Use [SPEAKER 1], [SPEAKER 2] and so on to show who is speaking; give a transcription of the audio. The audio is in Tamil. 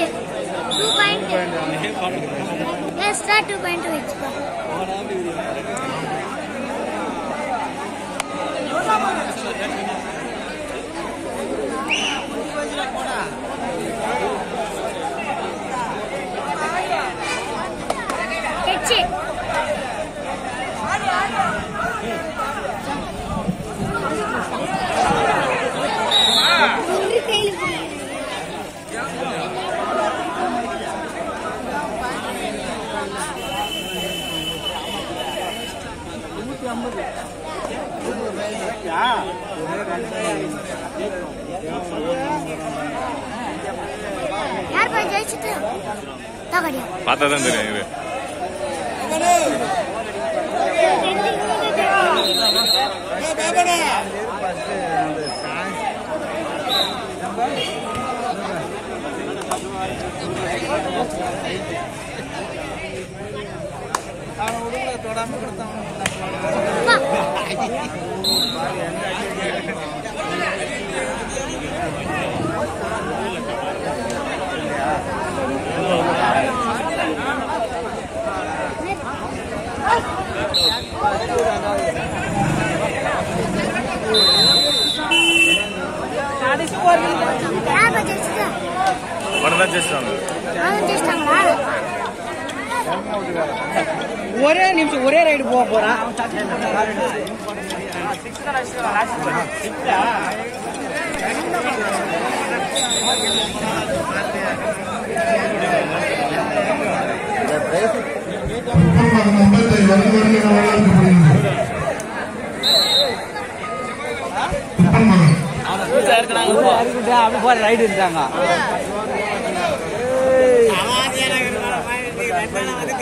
[SPEAKER 1] H two point extra two point வச்சுக்கோ ஹெச் ஒரு கையில் யார் போய் ஜெயிச்சுட்டு தகடியா
[SPEAKER 2] பார்த்தா தான் தெரியும் இது
[SPEAKER 1] யார் போய் ஜெயிச்சுட்டு
[SPEAKER 2] மட்டும் தான் ஜெயிச்சிட்டாங்க
[SPEAKER 1] அவங்க ஜெயிச்சிட்டாங்களா
[SPEAKER 3] ஒரே நிமிஷம் ஒரே ரைடு போக போறான்
[SPEAKER 4] மும்பத்தை வருவர்கள் வழங்கப்படுகிறது குப்பன் மகன்
[SPEAKER 3] அப்படி போற ரைடு இருந்தாங்க